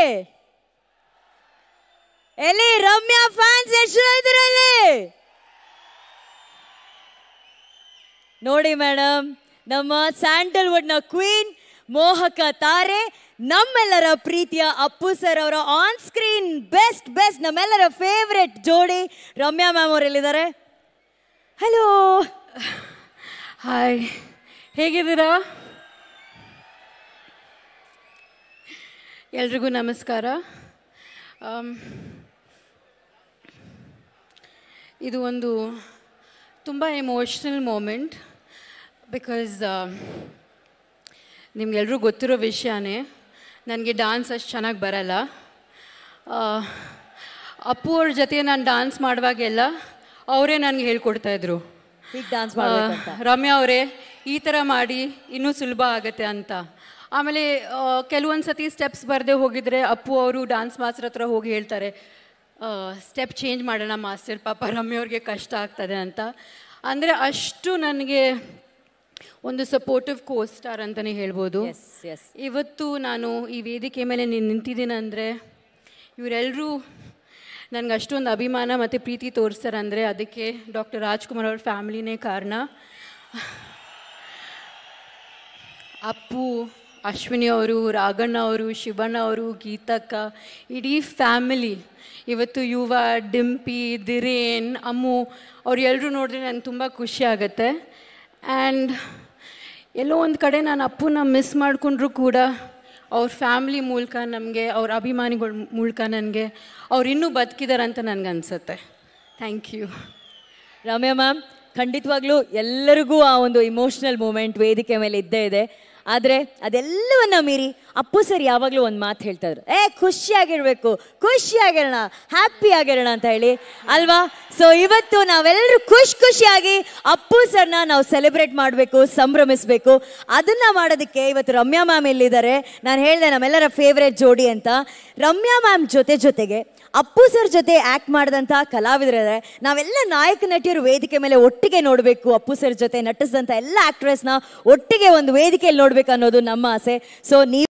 ಎಲ್ಲಿ ರಮ್ಯಾ ಫ್ಯಾನ್ಸ್ ಎಷ್ಟು ಇದ್ರಲ್ಲಿ ನೋಡಿ ಮೇಡಮ್ ನಮ್ಮ ಸ್ಯಾಂಡಲ್ವುಡ್ ನ ಕ್ವೀನ್ ಮೋಹಕ ತಾರೆ ನಮ್ಮೆಲ್ಲರ ಪ್ರೀತಿಯ ಅಪ್ಪು ಸರ್ ಅವರ ಆನ್ ಸ್ಕ್ರೀನ್ ಬೆಸ್ಟ್ ಬೆಸ್ಟ್ ನಮ್ಮೆಲ್ಲರ ಫೇವ್ರೆಟ್ ಜೋಡಿ ರಮ್ಯಾ ಮ್ಯಾಮ್ ಅವ್ರು ಎಲ್ಲಿದ್ದಾರೆ ಹಲೋ ಹಾಯ್ ಹೇಗಿದ್ದೀರಾ ಎಲ್ರಿಗೂ ನಮಸ್ಕಾರ ಆಮ್, ಇದು ಒಂದು ತುಂಬ ಎಮೋಷ್ನಲ್ ಮೂಮೆಂಟ್ ಬಿಕಾಸ್ ನಿಮ್ಗೆಲ್ರಿಗೂ ಗೊತ್ತಿರೋ ವಿಷಯನೇ ನನಗೆ ಡಾನ್ಸ್ ಅಷ್ಟು ಚೆನ್ನಾಗಿ ಬರಲ್ಲ ಆ, ಅಪ್ಪು ಅವ್ರ ಜೊತೆ ನಾನು ಡಾನ್ಸ್ ಮಾಡುವಾಗೆಲ್ಲ ಅವರೇ ನನಗೆ ಹೇಳ್ಕೊಡ್ತಾಯಿದ್ರು ಹೀಗೆ ಡಾನ್ಸ್ ಮಾಡ್ಬೇಕಂತ ಆ, ರಮ್ಯಾ ಅವರೇ ಈ ಥರ ಮಾಡಿ ಇನ್ನೂ ಸುಲಭ ಆಗುತ್ತೆ ಅಂತ ಆಮೇಲೆ ಕೆಲವೊಂದು ಸತಿ ಸ್ಟೆಪ್ಸ್ ಬರದೆ ಹೋಗಿದ್ರೆ ಅಪ್ಪು ಅವರು ಡಾನ್ಸ್ ಮಾಸ್ಟರ್ ಹತ್ರ ಹೋಗಿ ಹೇಳ್ತಾರೆ ಸ್ಟೆಪ್ ಚೇಂಜ್ ಮಾಡೋಣ ಮಾಸ್ಟರ್ ಪಾಪ ರಮ್ಯಾ ಅವ್ರಿಗೆ ಕಷ್ಟ ಆಗ್ತದೆ ಅಂತ ಅಂದರೆ ಅಷ್ಟು ನನಗೆ ಒಂದು ಸಪೋರ್ಟಿವ್ ಕೋ ಸ್ಟಾರ್ ಅಂತಲೇ ಹೇಳ್ಬೋದು ಎಸ್ ಎಸ್ ಇವತ್ತು ನಾನು ಈ ವೇದಿಕೆ ಮೇಲೆ ನಿನ್ ನಿಂತಿದ್ದೀನಂದರೆ ಇವರೆಲ್ಲರೂ ನನಗೆ ಅಷ್ಟೊಂದು ಅಭಿಮಾನ ಮತ್ತು ಪ್ರೀತಿ ತೋರಿಸ್ತಾರೆ ಅಂದರೆ ಅದಕ್ಕೆ ಡಾಕ್ಟರ್ ರಾಜ್ಕುಮಾರ್ ಅವ್ರ ಫ್ಯಾಮಿಲಿನೇ ಕಾರಣ ಅಪ್ಪು ಅಶ್ವಿನಿ ಅವರು ರಾಘಣ್ಣ ಅವರು ಶಿವಣ್ಣ ಅವರು ಗೀತಕ್ಕ ಇಡೀ ಫ್ಯಾಮಿಲಿ ಇವತ್ತು ಯುವ ಡಿಂಪಿ ದಿರೇನ್ ಅಮ್ಮು ಅವ್ರು ಎಲ್ಲರೂ ನೋಡಿದ್ರೆ ನನಗೆ ತುಂಬ ಖುಷಿ ಆಗುತ್ತೆ ಆ್ಯಂಡ್ ಎಲ್ಲೋ ಒಂದು ಕಡೆ ನಾನು ಅಪ್ಪುನ ಮಿಸ್ ಮಾಡಿಕೊಂಡ್ರು ಕೂಡ ಅವ್ರ ಫ್ಯಾಮ್ಲಿ ಮೂಲಕ ನಮಗೆ ಅವ್ರ ಅಭಿಮಾನಿಗಳ ಮೂಲಕ ನನಗೆ ಅವ್ರು ಇನ್ನೂ ಬದುಕಿದ್ದಾರೆ ಅಂತ ನನಗನ್ಸುತ್ತೆ ಥ್ಯಾಂಕ್ ಯು ರಮ್ಯಾ ಮ್ಯಾಮ್ ಖಂಡಿತವಾಗ್ಲೂ ಎಲ್ಲರಿಗೂ ಆ ಒಂದು ಇಮೋಷನಲ್ ಮೂಮೆಂಟ್ ವೇದಿಕೆ ಮೇಲೆ ಇದ್ದೇ ಇದೆ ಆದರೆ ಅದೆಲ್ಲವನ್ನ ಮೀರಿ ಅಪ್ಪು ಸರ್ ಯಾವಾಗಲೂ ಒಂದು ಮಾತು ಹೇಳ್ತಾ ಇದ್ರು ಏ ಖುಷಿಯಾಗಿರ್ಬೇಕು ಖುಷಿಯಾಗಿರೋಣ ಹ್ಯಾಪಿ ಆಗಿರೋಣ ಅಂತ ಹೇಳಿ ಅಲ್ವಾ ಸೊ ಇವತ್ತು ನಾವೆಲ್ಲರೂ ಖುಷಿ ಖುಷಿಯಾಗಿ ಅಪ್ಪು ಸರ್ನ ನಾವು ಸೆಲೆಬ್ರೇಟ್ ಮಾಡಬೇಕು ಸಂಭ್ರಮಿಸಬೇಕು ಅದನ್ನ ಮಾಡೋದಕ್ಕೆ ಇವತ್ತು ರಮ್ಯಾ ಮ್ಯಾಮ್ ಇಲ್ಲಿದ್ದಾರೆ ನಾನು ಹೇಳಿದೆ ನಮ್ಮೆಲ್ಲರ ಫೇವ್ರೆಟ್ ಜೋಡಿ ಅಂತ ರಮ್ಯಾ ಮ್ಯಾಮ್ ಜೊತೆ ಜೊತೆಗೆ ಅಪ್ಪು ಸರ್ ಜೊತೆ ಆಕ್ಟ್ ಮಾಡಿದಂಥ ಕಲಾವಿದರಿದ್ದಾರೆ ನಾವೆಲ್ಲ ನಾಯಕ ನಟಿಯರು ವೇದಿಕೆ ಮೇಲೆ ಒಟ್ಟಿಗೆ ನೋಡಬೇಕು ಅಪ್ಪು ಸರ್ ಜೊತೆ ನಟಿಸಿದಂಥ ಎಲ್ಲ ಆಕ್ಟ್ರೆಸ್ನ ಒಟ್ಟಿಗೆ ಒಂದು ವೇದಿಕೆಯಲ್ಲಿ ನೋಡ್ಬೇಕು ಅನ್ನೋದು ನಮ್ಮ ಆಸೆ ಸೊ ನೀವು